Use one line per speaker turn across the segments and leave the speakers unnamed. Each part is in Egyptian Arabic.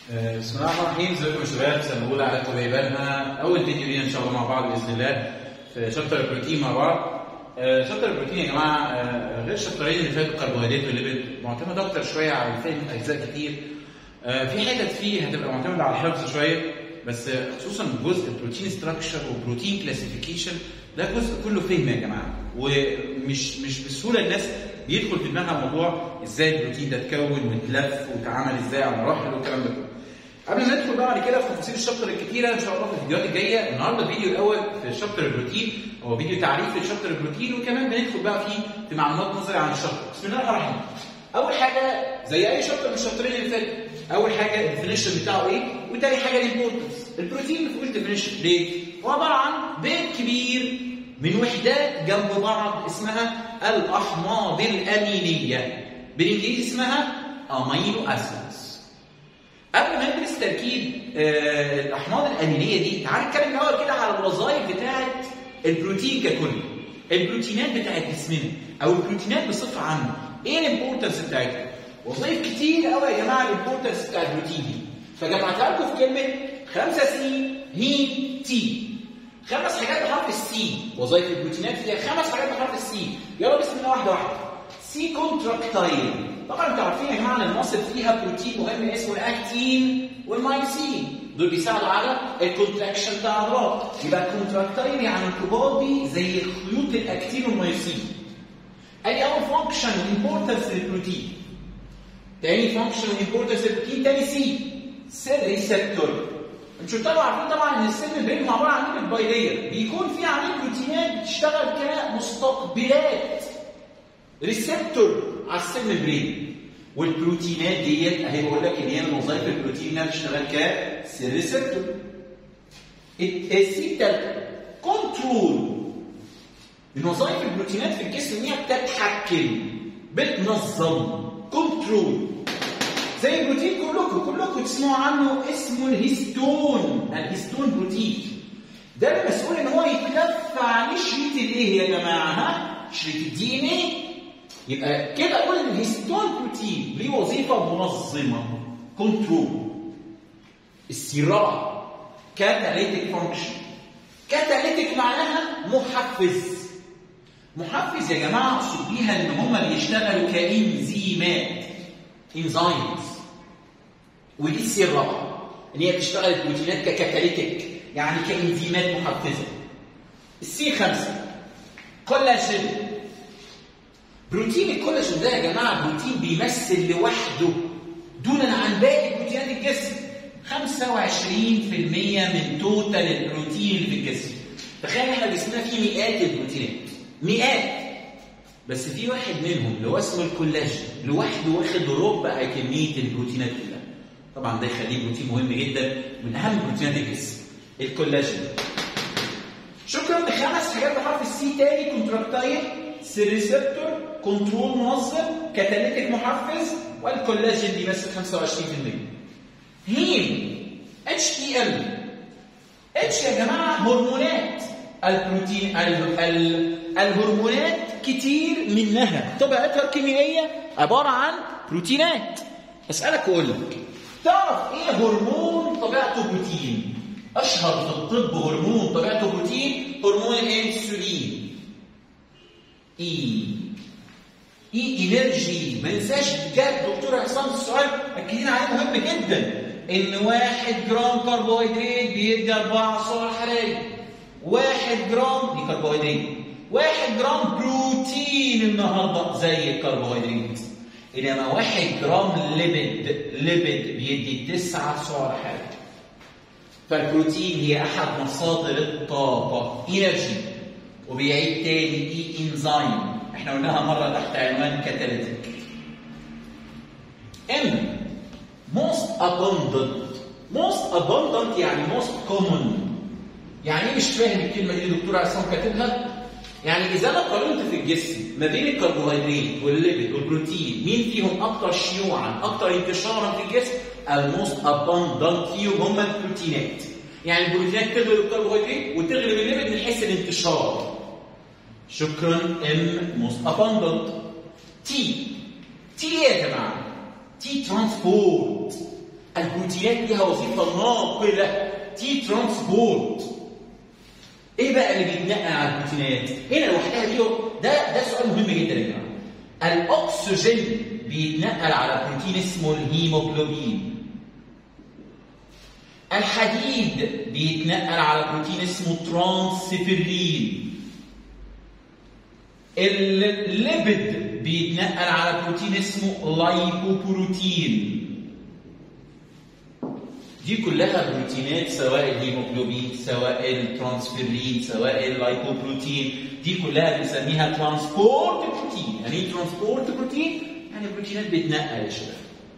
آه، بسم الله الرحمن الرحيم ازيكم يا شباب سنه اولى على طبيبانها اول فيديو لينا ان شاء الله مع بعض باذن الله في شابتر البروتين مع بعض آه، شابتر البروتين يا جماعه آه، غير الشابترين اللي فاتوا الكربوهيدرات والليبيد معتمد اكتر شويه على فهم اجزاء كتير آه، في حتت فيه هتبقى معتمده على الحفظ شويه بس آه، خصوصا جزء البروتين ستراكشر وبروتين كلاسيفيكيشن ده جزء كله فهم يا جماعه ومش مش بسهوله الناس بيدخل في دماغها موضوع ازاي البروتين ده اتكون واتلف واتعمل ازاي على مراحل والكلام ده كله. قبل ما ندخل بقى بعد كده في تفاصيل الشابتر الكتيره ان شاء الله في الفيديوهات الجايه النهارده الفيديو الاول في شابتر البروتين هو فيديو تعريف لشابتر البروتين وكمان بندخل بقى فيه في معلومات نظري عن الشابتر بسم الله الرحمن الرحيم اول حاجه زي اي شابتر من الشابترين اللي فاتوا اول حاجه الديفينيشن بتاعه ايه وتاني حاجه الامبورتنس البروتين ما فيهوش ديفينيشن ليه؟ هو عباره عن بيت كبير من وحدات جنب بعض اسمها الاحماض الامينيه بالانجليزي اسمها امينو اسيدز قبل ما ندرس تركيب آه، الاحماض الامينيه دي تعال نتكلم الاول كده على الوظائف بتاعه البروتين ككل البروتينات بتاعت جسمنا او البروتينات بصفه عامه ايه الامبورتنس بتاعتها وظائف كتير قوي يا جماعه الامبورتنس بتاع البروتين دي فجمعتها لكم في كلمه 5 سي هيم تي خمس حاجات بحرف السي وظائف البروتينات فيها خمس حاجات بحرف السي يلا بسم الله واحده واحده سي كونتراكتايل طبعا انتوا عارفين يا جماعه ان المصل فيها بروتين مهم اسمه الاكتين والمايسين دول بيساعدوا على الكونتراكشن بتاع العضلات يبقى الكونتراكتايل يعني انقباضي زي خيوط الاكتين والمايسين ادي اول فانكشن امبورتنس للبروتين تاني فانكشن امبورتنس للبروتين تاني سي سيل ريسبتور انتوا طبعا عارفين طبعا ان السيل برين عباره عن ليبيد بايلير بيكون في عليه بروتينات بتشتغل كمستقبلات ريسبتور على السيل برين والبروتينات ديت اهي بقول لك ان هي من وظائف البروتين انها بتشتغل كسيل ريسبتور السي التالتة كنترول من وظائف البروتينات في الجسم ان هي بتتحكم بتنظم كنترول زي البروتين كلكم كلكم تسمعوا عنه اسمه الهيستون الهيستون بروتين ده المسؤول ان هو يتلف عن شريط الايه يا جماعه ها شريط الدي ان ايه يبقى كده قول الهيستون بروتين ليه وظيفه منظمه كنترول السيرابه كاتاليتيك فانكشن كاتاليتيك معناها محفز محفز يا جماعه اقصد بيها ان هم بيشتغلوا كانزيمات انزيمز ودي السر الرابعه ان هي بتشتغل البروتينات ككاتاليتيك يعني كانزيمات محفزه السي خمسه كولاجين بروتين الكولاجين ده يا جماعه بروتين بيمثل لوحده دونا عن باقي بروتينات الجسم 25% من توتال البروتين اللي في الجسم تخيل احنا جسمنا فيه مئات البروتينات مئات بس في واحد منهم اللي هو اسمه الكولاجين لوحده واخد ربع كميه البروتينات كلها طبعا ده يخليه بروتين مهم جدا من اهم بروتينات الجسم الكولاجين شكرا لخمس حاجات بحرف السي تاني كونتراكتايل سيريسبتور كنترول منظم كاتاليتيك محفز والكولاجين بيمثل 25% هيم اتش تي ال اتش يا جماعه هرمونات البروتين ال ال الهرمونات كتير منها طبيعتها الكيميائيه عباره عن بروتينات اسالك واقول لك تعرف ايه هرمون طبيعته بروتين اشهر في الطب هرمون طبيعته بروتين هرمون الانسولين اي اي انرجي ما ننساش بجد دكتور عصام السؤال اكدين عليه مهم جدا ان واحد جرام كربوهيدرات بيدي 4 سعر حراري واحد جرام دي كربوهيدرات واحد جرام بروتين النهارده زي الكربوهيدرات انما واحد جرام ليبيد ليبيد بيدي 9 سعر حراري فالبروتين هي احد مصادر الطاقه انرجي وبيعيد تاني اي انزيم احنا قلناها مره تحت عنوان كاتاليتيك ام most abundant most abundant يعني most common يعني ايه مش فاهم الكلمه دي دكتور عصام كاتبها يعني اذا انا قارنت في الجسم ما بين الكربوهيدرات والليبيد والبروتين مين فيهم اكثر شيوعا اكثر انتشارا في الجسم الموست اباندنت فيهم هم البروتينات يعني البروتينات تغلب الكربوهيدرات وتغلب الليبيد من حيث الانتشار شكرا ام موست اباندنت تي تي ايه يا جماعه تي ترانسبورت البروتينات ليها وظيفه ناقله تي ترانسبورت ايه بقى اللي بيتنقل على البروتينات هنا لوحدها دي ده ده سؤال مهم جدا يا جماعه الاكسجين بيتنقل على بروتين اسمه الهيموجلوبين الحديد بيتنقل على بروتين اسمه ترانسفيرين الليبيد بيتنقل على بروتين اسمه لايبوبروتين دي كلها بروتينات سواء الهيموجلوبين سواء الترانسفيرين سواء اللايبوبروتين دي كلها بنسميها ترانسبورت بروتين يعني ايه ترانسبورت بروتين يعني بروتينات بتنقل يا شباب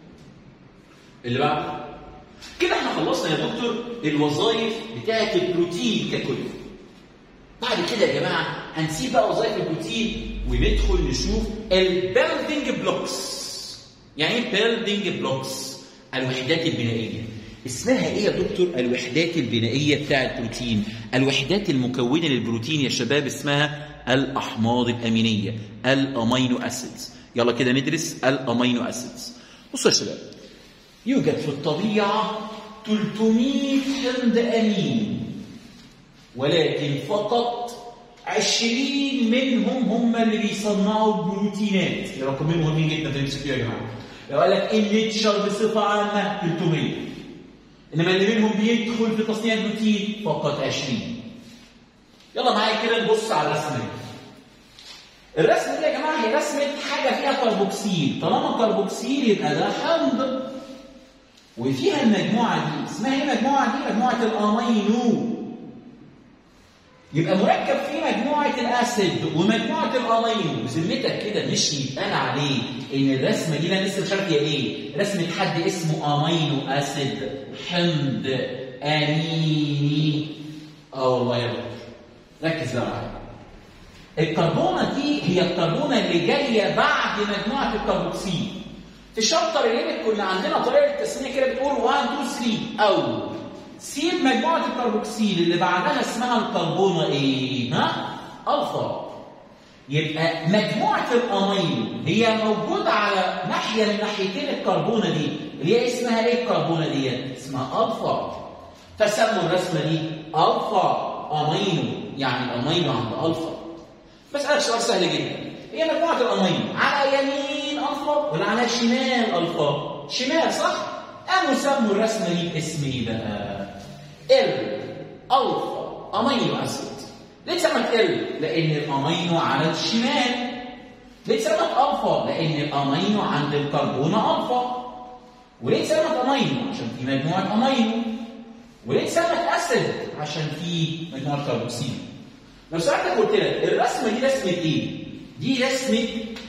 اللي بعده كده احنا خلصنا يا دكتور الوظائف بتاعه البروتين ككل بعد كده يا جماعه هنسيب بقى وظائف البروتين وندخل نشوف البيلدينج بلوكس يعني ايه بيلدينج بلوكس الوحدات البنائيه اسمها ايه يا دكتور الوحدات البنائيه بتاع البروتين الوحدات المكونه للبروتين يا شباب اسمها الاحماض الامينيه الامينو اسيدز يلا كده ندرس الامينو اسيدز بصوا يا شباب يوجد في الطبيعه 300 حمض امين ولكن فقط 20 منهم هم اللي بيصنعوا البروتينات رقمين مهمين جدا في الام يا جماعه لو قال لك النيتشر بصفه عامه 300 انما اللي منهم بيدخل في تصنيع البروتين فقط 20 يلا معايا كده نبص على الرسمه دي الرسمه دي يا جماعه هي رسمه حاجه فيها كربوكسيل طالما كربوكسيل يبقى ده حمض وفيها المجموعه دي اسمها ايه المجموعه دي مجموعه الامينو يبقى مركب فيه مجموعة الأسيد ومجموعة الأمينو بذمتك كده مش يتقال عليه إن الرسمة دي أنا لسه مش عارف هي إيه رسمة حد اسمه أمينو أسيد حمض أميني آه والله يا دكتور ركز بقى معايا الكربونة دي هي الكربونة اللي جاية بعد مجموعة الكربوكسيل في شابتر الليمت كنا عندنا طريقة التسمية كده بتقول 1 2 3 أو سيب مجموعة الكربوكسيل اللي بعدها اسمها الكربونة ايه؟ ها؟ ألفا. يبقى مجموعة الأمينو هي موجودة على ناحية من ناحيتين الكربونة دي اللي هي اسمها ايه الكربونة دي؟ اسمها ألفا. فسموا الرسمة دي ألفا أمينو يعني الأمينو عند ألفا. بسألك سؤال سهل جدا. هي مجموعة الأمينو على يمين ألفا ولا على شمال ألفا؟ شمال صح؟ قاموا سموا الرسمة دي باسم ايه بقى؟ ال الفا امينو اسيد ليه اتسمت ال لان الامينو على الشمال ليه اتسمت الفا لان الامينو عند الكربونه الفا وليه اتسمت امينو عشان في مجموعه امينو وليه اتسمت اسيد عشان في مجموعه كربوكسيل لو سالتك قلت لك الرسمه دي رسمه ايه دي رسمه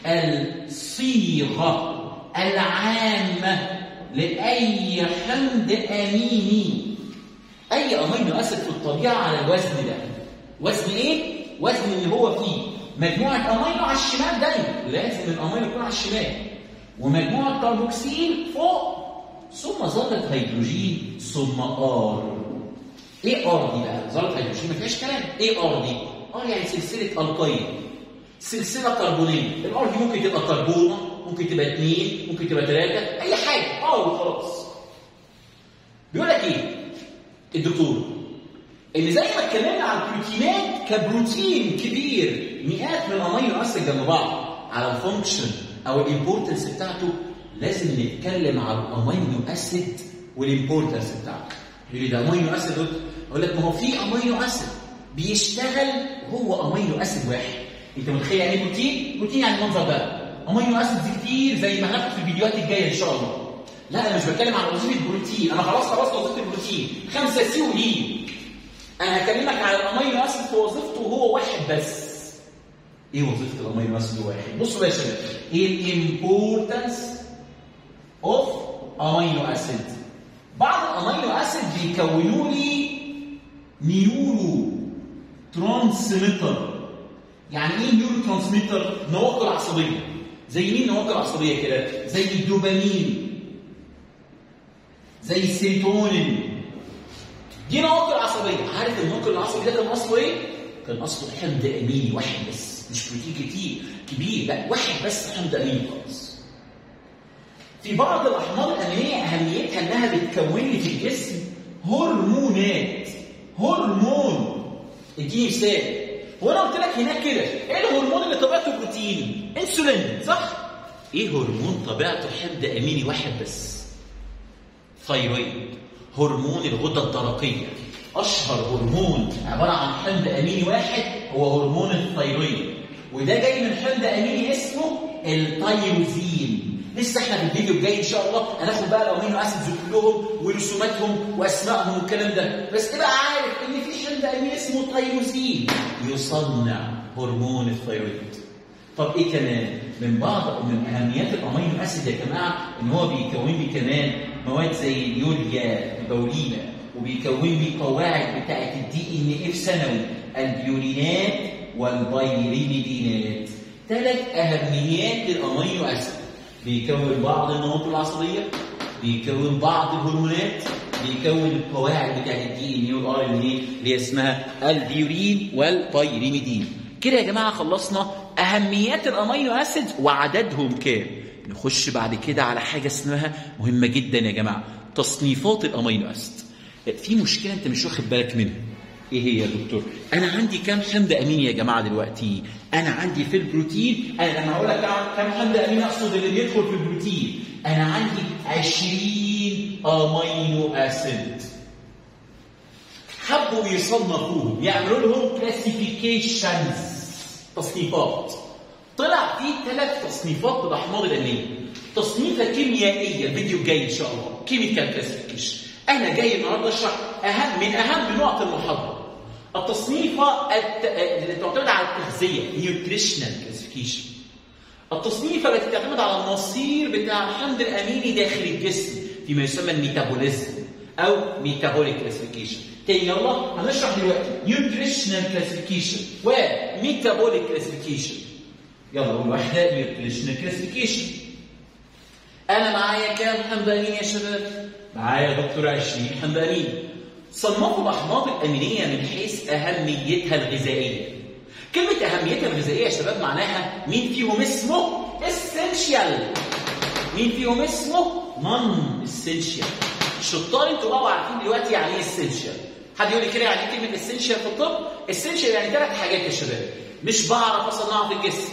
الصيغه العامه لاي حمض اميني اي امينو اسيد في الطبيعه على الوزن ده وزن ايه وزن اللي هو فيه مجموعه امينو على الشمال دايما لازم الامينو يكون على الشمال ومجموعه كربوكسيل فوق ثم ذره هيدروجين ثم ار ايه ار دي بقى ذره هيدروجين ما فيهاش كلام ايه ار دي ار يعني سلسله القين سلسله كربونيه الار دي ممكن تبقى كربونه ممكن تبقى اثنين ممكن تبقى ثلاثه اي حاجه ار وخلاص بيقول لك ايه الدكتور اللي زي ما اتكلمنا عن البروتينات كبروتين كبير مئات من الامينو اسيد جنب بعض على الفانكشن او الامبورتنس بتاعته لازم نتكلم على الامينو اسيد والامبورتنس بتاعته يقول لي ده امينو اسيد اقول لك ما هو في امينو اسيد بيشتغل هو امينو اسيد واحد انت متخيل يعني بروتين بروتين يعني المنظر ده امينو اسيد كتير زي ما هناخد في الفيديوهات الجايه ان شاء الله لا انا مش بتكلم عن وظيفه البروتين انا خلاص خلصت وظيفه البروتين 5 سي ولي انا هكلمك على الامينو اسيد في وظيفته هو واحد بس ايه وظيفه الامينو اسيد واحد بصوا بقى يا شباب ايه الامبورتنس اوف امينو اسيد بعض الامينو اسيد بيكونوا لي نيورو ترانسميتر يعني ايه نيورو ترانسميتر نواقل عصبيه زي مين نواقل عصبيه كده زي الدوبامين زي السيروتونين دي نواقل عصبيه عارف النواقل العصبي ده كان اصله ايه كان اصله حمض اميني واحد بس مش بروتين كتير كبير لا واحد بس حمض اميني خالص
في بعض الاحماض الامينيه اهميتها انها بتكون لي في الجسم هرمونات هرمون اديني مثال هو انا قلت لك هناك كده ايه الهرمون اللي طبيعته بروتين انسولين صح ايه هرمون طبيعته حمض اميني واحد بس ثايرويد هرمون الغده الدرقيه اشهر هرمون عباره عن حمض اميني واحد هو هرمون الثايرويد وده جاي من حمض اميني اسمه التيروزين لسه احنا في الفيديو الجاي ان شاء الله هناخد بقى الامينو اسيدز كلهم ورسوماتهم واسمائهم والكلام ده بس تبقى عارف ان في حمض اميني اسمه تيروزين يصنع هرمون الثايرويد طب ايه كمان من بعض من اهميات الامينو اسيد يا جماعه ان هو بيكون لي كمان مواد زي اليوريا البولينا وبيكون لي قواعد بتاعه الدي ان ايه في ثانوي البيورينات والبيريميدينات ثلاث اهميات للامينو اسيد بيكون بعض النمط العصبيه بيكون بعض الهرمونات بيكون القواعد بتاعت الدي ان اي والار ان اي اللي هي اسمها البيورين والبيريميدين كده يا جماعه خلصنا اهميات الامينو اسيد وعددهم كام نخش بعد كده على حاجه اسمها مهمه جدا يا جماعه تصنيفات الامينو اسيد في مشكله انت مش واخد بالك منها ايه هي يا دكتور انا عندي كام حمض اميني يا جماعه دلوقتي انا عندي في البروتين انا لما اقول لك كام حمض اميني اقصد اللي بيدخل في البروتين انا عندي 20 امينو اسيد حبوا يصنفوهم يعملوا لهم كلاسيفيكيشنز تصنيفات طلع في ثلاث تصنيفات للاحماض الامينيه تصنيفه كيميائيه الفيديو الجاي ان شاء الله كيميكال كلاسيفيكيشن انا جاي النهارده اشرح اهم من اهم نقط المحاضره التصنيفه الت... اللي تعتمد على التغذيه نيوتريشنال كلاسيفيكيشن التصنيفه التي تعتمد على المصير بتاع الحمض الاميني داخل الجسم فيما يسمى الميتابوليزم او ميتابوليك كلاسيفيكيشن تاني يلا هنشرح دلوقتي نيوتريشنال كلاسيفيكيشن وميتابوليك كلاسيفيكيشن يلا اول واحده نيوتريشنال كلاسيفيكيشن انا معايا كام حمض امين يا شباب معايا دكتور 20 حمض امين صنفوا الاحماض الامينيه من حيث اهميتها الغذائيه كلمه اهميتها الغذائيه يا شباب معناها مين فيهم اسمه اسينشال مين فيهم اسمه نون اسينشال الشطار انتوا بقوا عارفين دلوقتي يعني ايه اسينشال حد يقول لي كده يعني ايه كلمه اسينشال في الطب اسينشال يعني ثلاث حاجات يا شباب مش بعرف اصنعه في الجسم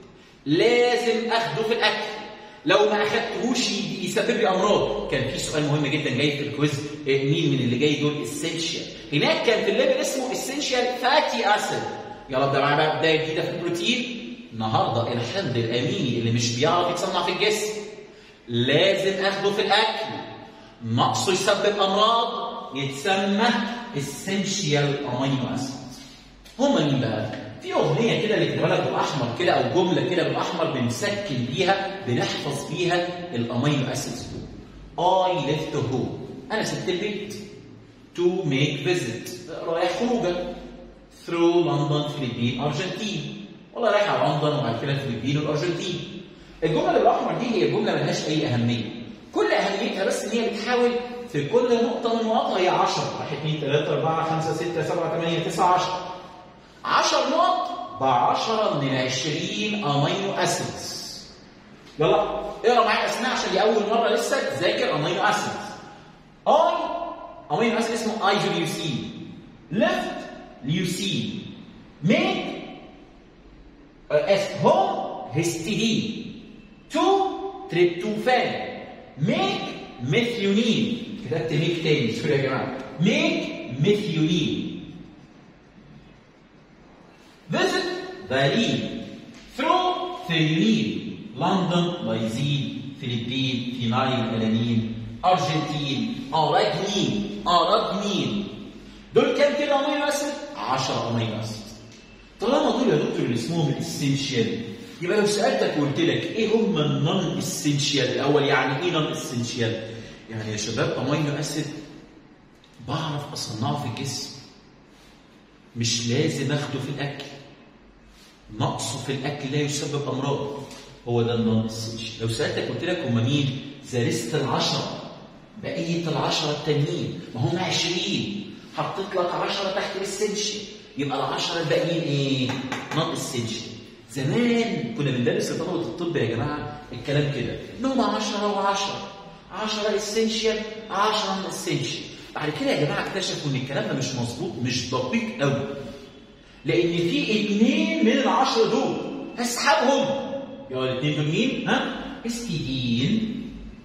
لازم اخده في الاكل لو ما اخدتهوش يسبب لي امراض كان في سؤال مهم جدا جاي في الكويز مين من اللي جاي دول اسينشال هناك كان في الليبل اسمه اسينشال فاتي اسيد يا رب ده معايا بقى بدايه جديده في البروتين النهارده الحمض الاميني اللي مش بيعرف يتصنع في الجسم لازم اخده في الاكل نقصه يسبب امراض يتسمى اسينشال امينو اسيد هم مين بقى في اغنيه كده اللي كتبها لك بالاحمر كده او جمله كده بالاحمر بنسكن بيها بنحفظ بيها الامينو اسيدز دول اي ليفت هوم انا سبت البيت تو ميك فيزيت رايح خروجه ثرو لندن فلبين ارجنتين والله رايح على لندن وبعد كده فلبين والارجنتين الجمله اللي بالاحمر دي هي جمله ملهاش اي اهميه كل اهميتها بس ان هي بتحاول في كل نقطه من نقطها هي 10 1 2 3 4 5 6 7 8 9 10 10 نقط ب 10 من 20 امينو اسيدز يلا اقرا معايا اسماء عشان دي اول مره لسه تذاكر امينو اسيدز اي امينو اسيد اسمه ايزوليوسين ليفت ليوسين ميك اس هوم هيستidine تو تريبتوفان ميك ميثيونين كتبت ميك تاني سوري يا جماعه ميك ميثيونين visit Berlin through ثيونين لندن لايزين فلبين فينايل ألانين أرجنتين أراجنين أراجنين دول كام كده أمينو أسيد؟ 10 أمينو أسيد طالما دول يا دكتور اللي اسمهم الاسينشال يبقى لو سألتك وقلت لك إيه هم النون اسينشال الأول يعني إيه نون اسينشال؟ يعني يا شباب أمينو أسيد بعرف أصنعه في الجسم مش لازم اخده في الاكل نقصه في الاكل لا يسبب امراض هو ده النون اسينشال لو سالتك قلت لك هم مين زارست العشرة بقية العشرة التانيين ما هم 20 حطيت لك 10 تحت الاسينشال يبقى العشرة الباقيين ايه؟ نون اسينشال زمان كنا بندرس لطلبة الطب يا جماعة الكلام كده انهم 10 و10 10 اسينشال 10 اسينشال بعد كده يا جماعه اكتشفوا ان الكلام ده مش مظبوط مش دقيق قوي لان في اثنين من العشره دول هسحبهم يا الاثنين دول مين؟ ها؟ استيدين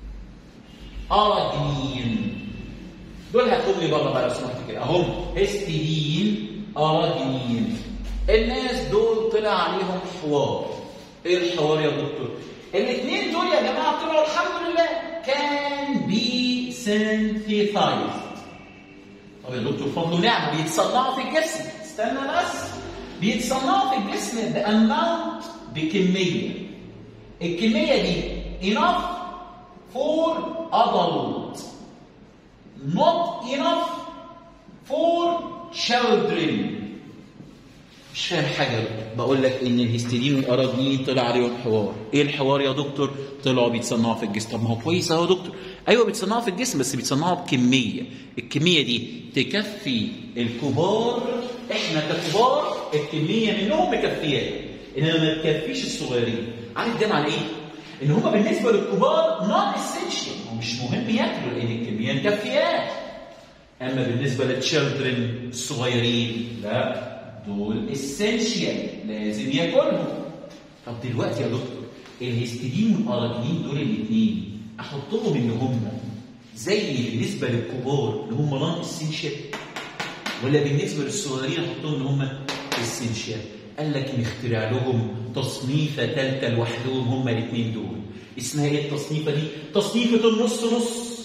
اراجنين دول هاتهم لي بره بقى لو سمحت كده اهم هستيدين اراجنين الناس دول طلع عليهم حوار ايه الحوار يا دكتور؟ الاثنين دول يا جماعه طلعوا الحمد لله كان بي سينثيسايزد طب يا دكتور فضل ونعمه بيتصنعوا في الجسم استنى بس بيتصنعوا في الجسم باماونت بكميه الكميه دي enough for adult not enough for children مش فاهم حاجه بقول لك ان الهستيرين والاراجين طلع عليهم حوار ايه الحوار يا دكتور طلعوا بيتصنعوا في الجسم طب ما هو كويس اهو يا دكتور ايوه بيتصنعوا في الجسم بس بيتصنعوا بكميه الكميه دي تكفي الكبار احنا ككبار الكميه منهم مكفيانا انما ما تكفيش الصغيرين عارف ده معنى ايه ان هم بالنسبه للكبار نون اسينشال مش مهم ياكلوا لان الكميه مكفيات اما بالنسبه للتشيلدرن الصغيرين لا دول اسينشال لازم ياكلهم طب دلوقتي يا دكتور الهستidine والاراجينين دول الاثنين احطهم ان هم زي بالنسبه للكبار اللي هم نون اسينشال ولا بالنسبه للصغيرين احطهم ان هم اسينشال قال لك نخترع لهم تصنيفه ثالثه لوحدهم هم الاثنين دول اسمها ايه التصنيفه دي؟ تصنيفه النص نص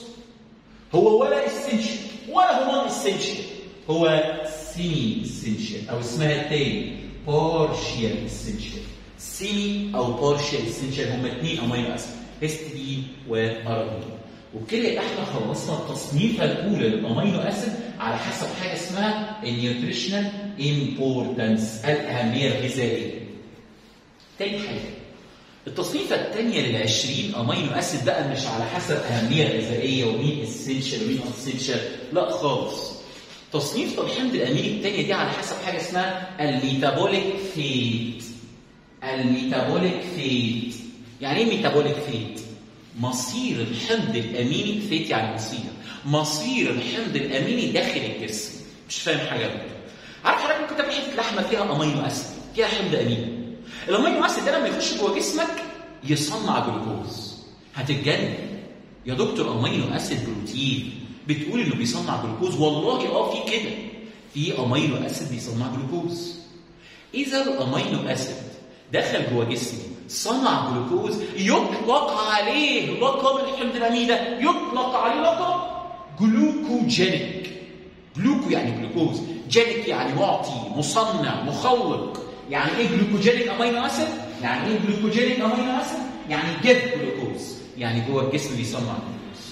هو ولا اسينشال ولا هو نون اسينشال هو سيمي اسينشال او اسمها التاني بارشيال اسينشال سيمي او بارشيال اسينشال هما اثنين امينو اسيد هيستidine واراجين وبكده يبقى احنا خلصنا التصنيفه الاولى للامينو اسيد على حسب حاجه اسمها النيوتريشنال امبورتنس الاهميه الغذائيه. تاني حاجه التصنيفه الثانيه لل 20 امينو اسيد بقى مش على حسب اهميه غذائيه ومين اسينشال ومين اسينشال لا خالص. تصنيف الحمض الاميني الثانيه دي على حسب حاجه اسمها الميتابوليك فيت. الميتابوليك فيت. يعني ايه ميتابوليك فيت؟ مصير الحمض الاميني فيت يعني مصير مصير الحمض الاميني داخل الجسم مش فاهم حاجه بقى. عارف حضرتك ممكن تاكل حته لحمه فيها امينو اسيد فيها حمض اميني الامينو اسيد ده لما يخش جوه جسمك يصنع جلوكوز هتتجنن يا دكتور امينو اسيد بروتين بتقول انه بيصنع جلوكوز والله اه في كده في امينو اسيد بيصنع جلوكوز اذا الامينو اسيد دخل جوه جسمي صنع جلوكوز يطلق عليه لقب الحمض الاميني ده يطلق عليه لقب جلوكوجينيك جلوكو يعني جلوكوز جينيك يعني معطي مصنع مخلق يعني ايه جلوكوجينيك امينو اسيد يعني ايه جلوكوجينيك امينو اسيد يعني جيف جلوكوز يعني جوه الجسم بيصنع جلوكوز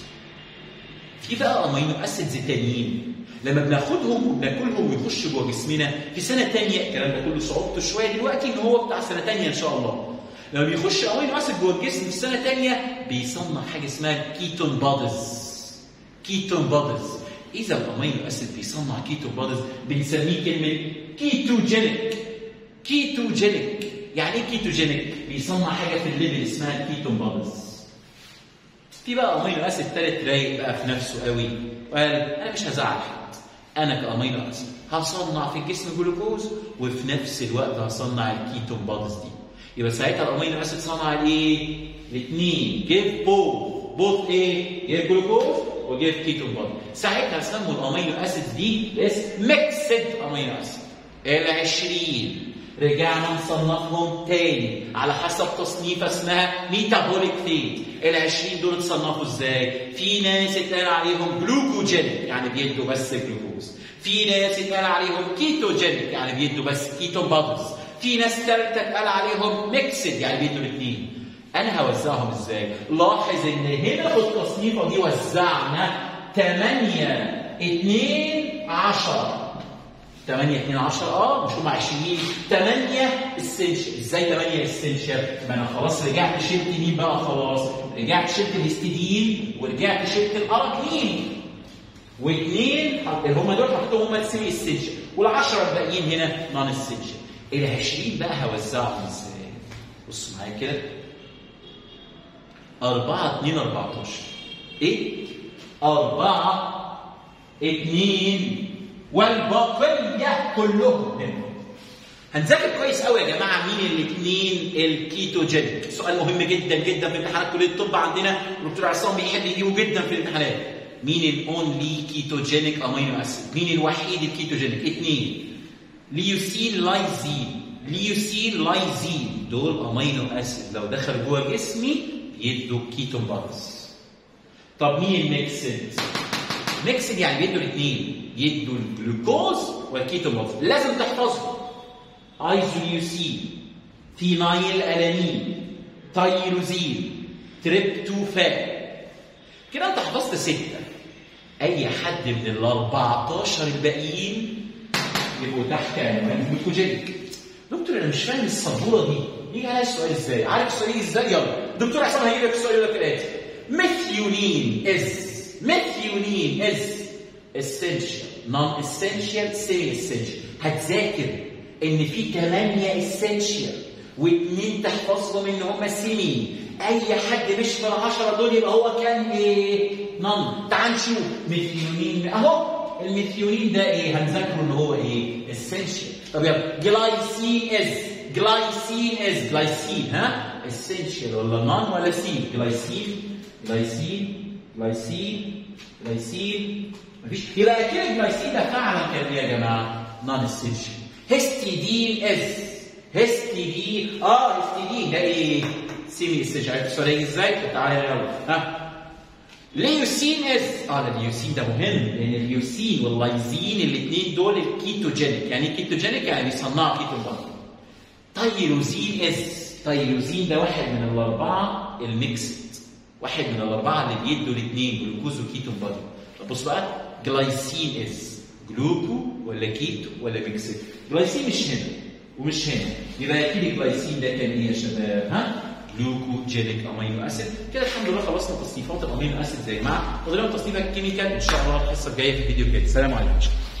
في بقى امينو اسيدز تانيين لما بناخدهم وبناكلهم ويخشوا جوه جسمنا في سنه ثانيه الكلام ده كله صعوبته شويه دلوقتي ان هو بتاع سنه ثانيه ان شاء الله لما بيخش امينو اسيد جوه الجسم في سنه ثانيه بيصنع حاجه اسمها كيتون بوديز كيتون بوديز اذا الامينو اسيد بيصنع كيتون بوديز بنسميه كلمه كيتوجينيك كيتوجينيك يعني ايه كيتوجينيك بيصنع حاجه في الليفل اسمها كيتون بوديز في بقى امينو اسيد ثالث رايق بقى في نفسه قوي وقال انا مش هزعل حد انا كامينو اسيد هصنع في الجسم جلوكوز وفي نفس الوقت هصنع الكيتون بوديز دي يبقى ساعتها الامينو اسيد صنع الايه؟ الاثنين جيف بوث بوث ايه؟ جيف جلوكوز وجيف كيتون بودي ساعتها سموا الامينو اسيد دي باسم ميكسد امينو اسيد ال 20 رجعنا نصنفهم تاني على حسب تصنيفه اسمها ميتابوليك فيت ال 20 دول اتصنفوا ازاي؟ في ناس اتقال عليهم جلوكوجينيك يعني بيدوا بس جلوكوز في ناس اتقال عليهم كيتوجينيك يعني بيدوا بس كيتون بوديز في ناس ثالثه اتقال عليهم ميكسد يعني بيدوا الاثنين انا هوزعهم ازاي؟ لاحظ ان هنا في التصنيفه دي وزعنا 8 2 10 8 2 10 اه مش هم 20 8 اسينشال ازاي 8 اسينشال؟ ما انا خلاص رجعت شلت مين بقى خلاص؟ رجعت شلت الهستidine ورجعت شلت الاراكنين واثنين هم دول حطيتهم هم السيمي اسينشال وال10 الباقيين هنا نون اسينشال ال 20 بقى هوزعهم ازاي؟ بص معايا كده 4 2 14 ايه 4 2 والبقيه كلهم منهم هنذاكر كويس قوي يا جماعه مين الاثنين الكيتوجينيك سؤال مهم جدا جدا في امتحانات كليه الطب عندنا والدكتور عصام بيحب يجيبه جدا في الامتحانات مين الاونلي كيتوجينيك امينو اسيد مين الوحيد الكيتوجينيك اثنين ليوسين لايزين ليوسين لايزين دول امينو اسيد لو دخل جوه جسمي يدوا كيتون بارز طب مين الميكسد ميكسد يعني بيدوا الاثنين يدوا الجلوكوز والكيتون بارز لازم تحفظهم ايزوليوسين فينايل الانين تايروزين تريبتوفان كده انت حفظت سته اي حد من ال 14 الباقيين يبقوا تحت عنوان جلوكوجينيك دكتور انا مش فاهم السبوره دي يجي عليها السؤال ازاي عارف السؤال يجي ازاي يلا دكتور عصام هيجيب لك السؤال يقول لك الاتي ميثيونين از ميثيونين از essential non essential semi essential هتذاكر ان في 8 essential واثنين تحفظهم ان هم سيمي اي حد مش في العشرة دول يبقى هو كان ايه نون تعال نشوف ميثيونين اهو الميثيونين ده ايه هنذاكره ان هو ايه essential طب يلا جلايسين از جلايسين از جلايسين ها essential ولا نون ولا سين جلايسين جلايسين جلايسين جلايسين مفيش يبقى اكيد الجلايسين ده فعلا كان ايه يا جماعه نون essential هيستيدين از هيستيدين اه هيستيدين ده ايه سيمي essential عرفت السؤال هيجي ازاي تعالى يلا ها ليوسين از اه ده اليوسين ده مهم لان اليوسين واللايزين الاثنين دول الكيتوجينيك يعني ايه كيتوجينيك يعني بيصنعوا كيتون بار تايروزين از تايروزين ده واحد من الاربعه الميكسد واحد من الاربعه اللي بيدوا الاثنين جلوكوز وكيتون بادي طب بص بقى جلايسين از جلوكو ولا كيتو ولا ميكسد جلايسين مش هنا ومش هنا يبقى اكيد الجلايسين ده كان ايه يا شباب ها جلوكوجينيك امينو اسيد كده الحمد لله خلصنا تصنيفات الامينو اسيد يا جماعه فاضل لنا تصنيف الكيميكال ان شاء الله الحصه الجايه في الفيديو الجاي السلام عليكم